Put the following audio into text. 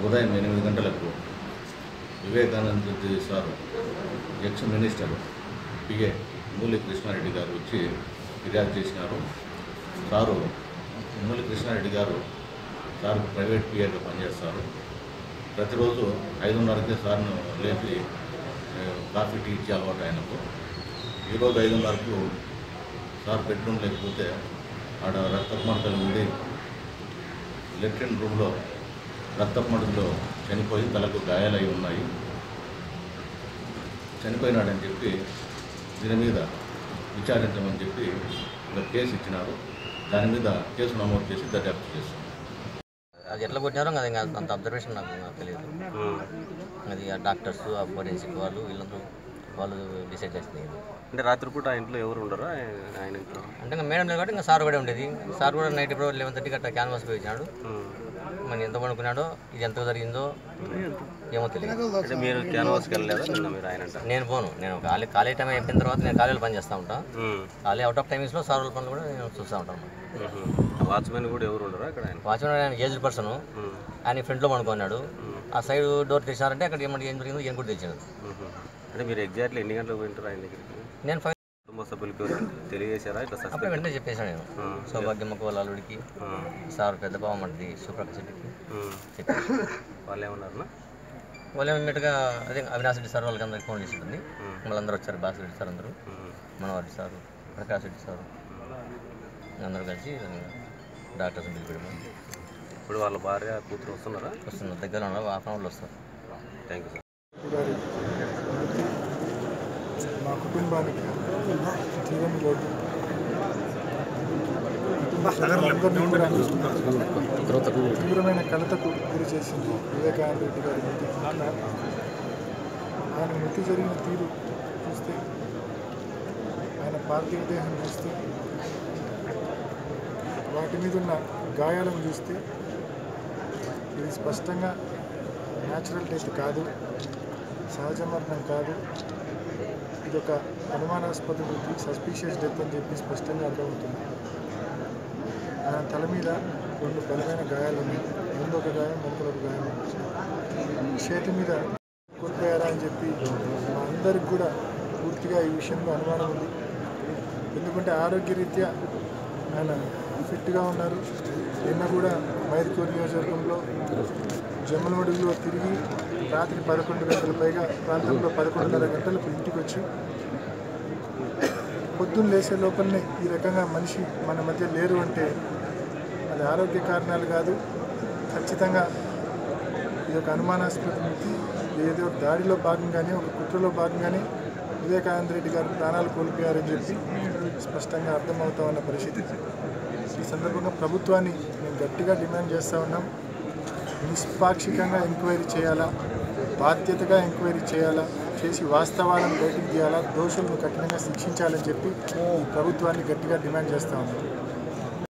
ఉదయం ఎనిమిది గంటలకు Vivekananda sir ex minister PA Muli Krishnareddy గారు వచ్చి ఫిర్యాదు చేసినారు సారు మూలి కృష్ణారెడ్డి గారు సార్ ప్రైవేట్ పిఏగా పనిచేస్తారు ప్రతిరోజు ఐదున్నరకి సార్ను లేపి ఏ, కాఫీ టీ ఇచ్చే అలవాటు ఆయనకు ఈరోజు ఐదున్నరకు సార్ బెడ్రూమ్ లేకపోతే ఆడ రక్తపు మడకలు ఉండి లెఫ్టినెంట్ రూమ్లో రక్తపు మడుగులో చనిపోయి తలకు గాయాలై ఉన్నాయి చనిపోయినాడని చెప్పి దీని మీద విచారించమని చెప్పి ఒక కేసు ఇచ్చినారు దాని మీద కేసు నమోదు చేసి దర్యాప్తు చేస్తాం అది ఎట్లా కొట్టినారో అది ఇంకా అంత అబ్జర్వేషన్ నాకు నాకు తెలియదు అది ఆ డాక్టర్స్ ఆ ఫోరెన్సిక్ వాళ్ళు వీళ్ళందరూ వాళ్ళు డిసైడ్ చేస్తుంది అంటే రాత్రిపూట ఆ ఇంట్లో ఎవరు ఉండరా ఆయన ఇంట్లో అంటే ఇంకా మేడం లేదు కాబట్టి ఇంకా సార్ కూడా ఉండేది సార్ కూడా నైట్ ఇప్పుడు లెవెన్ థర్టీకి అట్లా క్యాన్వాస్ పోయి వచ్చినాడు మరి ఎంత పడుకున్నాడో ఇది ఎంత జరిగిందో ఏమో తెలియదు అంటే మీరు క్యాన్వాస్కి వెళ్ళలేదా నిన్న మీరు ఆయన అంటారు నేను పోను నేను కాలే కాలేజ్ టైం అయిపోయిన తర్వాత నేను కాలేజీలో పని చేస్తూ ఉంటాను కాలేజ్ అవుట్ ఆఫ్ టైమింగ్స్లో సార్ వాళ్ళ పనులు కూడా నేను చూస్తూ ఉంటాను వాచ్మెన్ కూడా ఎవరు ఉండరా అక్కడ ఆయన వాచ్మెన్ ఆయన ఏజ్డ్ పర్సన్ ఆయన ఫ్రంట్లో పడుకున్నాడు ఆ సైడ్ డోర్ తెచ్చినారంటే అక్కడ ఏమంటే ఏం జరిగిందో ఏం కూడా తెచ్చాడు అంటే మీరు ఎగ్జాక్ట్లీ ఎన్ని గంటలకు పోయింటారు ఆయన దగ్గరికి నేను ఫైవ్ కుటుంబ సభ్యులకి ఎవరికి తెలియజేశారా ఇట్లా అప్పుడే సస్పెండ్ వెంటనే చెప్పేశాను నేను సౌభాగ్యమ్మకు వాళ్ళ అల్లుడికి సార్ పెద్ద బావ మనది సుప్రకాష్ రెడ్డికి చెప్పాను వాళ్ళు ఏమన్నారన్నా వాళ్ళు ఇమ్మీడియట్గా అదే అవినాష్ రెడ్డి సార్ వాళ్ళకి అందరికి ఫోన్ చేసి ఉంటుంది వాళ్ళందరూ వచ్చారు బాస్ రెడ్డి సార్ అందరూ మనవారి సార్ ప్రకాష్ రెడ్డి సార్ అందరూ కలిసి డాక్టర్స్ పిలిపెట్టమని ఇప్పుడు వాళ్ళ భార్య కూతురు వస్తున్నారా వస్తున్నారు దగ్గర ఉన్నారు హాఫ్ అన్ అవర్లో వస్తారు థ్యాంక్ యూ సార్ గారి మా కుటుంబానికి తీరని లోటు కుటుంబ సభ్యులందరినీ కూడా తీవ్రమైన కలతకు గురి చేసింది వివేకానంద రెడ్డి గారి మృతి ఆయన మృతి జరిగిన తీరు చూస్తే ఆయన పార్థివ దేహం చూస్తే వాటి మీద ఉన్న గాయాలను చూస్తే ఇది స్పష్టంగా న్యాచురల్ డెత్ కాదు సహజ మరణం కాదు ఇది ఒక అనుమానాస్పద మృతి సస్పీషియస్ డెత్ అని చెప్పి స్పష్టంగా అర్థమవుతుంది ఆయన తల మీద రెండు బలమైన గాయాలు ఉన్నాయి ముందు ఒక గాయం వెనుకల ఒక గాయం ఉంది. చేతి మీద కోల్పోయారా అని చెప్పి మా అందరికి కూడా పూర్తిగా ఈ విషయంలో అనుమానం ఉంది ఎందుకంటే ఆరోగ్యరీత్యా ఆయన ఫిట్గా ఉన్నారు నిన్న కూడా మైదుకూరు నియోజకవర్గంలో జమ్మలమడుగులో తిరిగి రాత్రి పదకొండు గంటల పైగా ప్రాంతంలో పదకొండున్నర గంటలకు ఇంటికి వచ్చి పొద్దున్న లేసే లోపలనే ఈ రకంగా మనిషి మన మధ్య లేరు అంటే అది ఆరోగ్య కారణాలు కాదు ఖచ్చితంగా ఇది ఒక అనుమానాస్పద మృతి ఏదో దాడిలో భాగంగానే ఒక కుట్రలో భాగంగానే వివేకానంద రెడ్డి గారు ప్రాణాలు కోల్పోయారని చెప్పి స్పష్టంగా అర్థమవుతా ఉన్న పరిస్థితి ఈ సందర్భంగా ప్రభుత్వాన్ని మేము గట్టిగా డిమాండ్ చేస్తూ ఉన్నాం నిష్పాక్షికంగా ఎంక్వైరీ చేయాలా బాధ్యతగా ఎంక్వైరీ చేయాలా చేసి వాస్తవాలను బయటికి తీయాలా దోషులను కఠినంగా శిక్షించాలని చెప్పి ఈ ప్రభుత్వాన్ని గట్టిగా డిమాండ్ చేస్తూ ఉన్నాం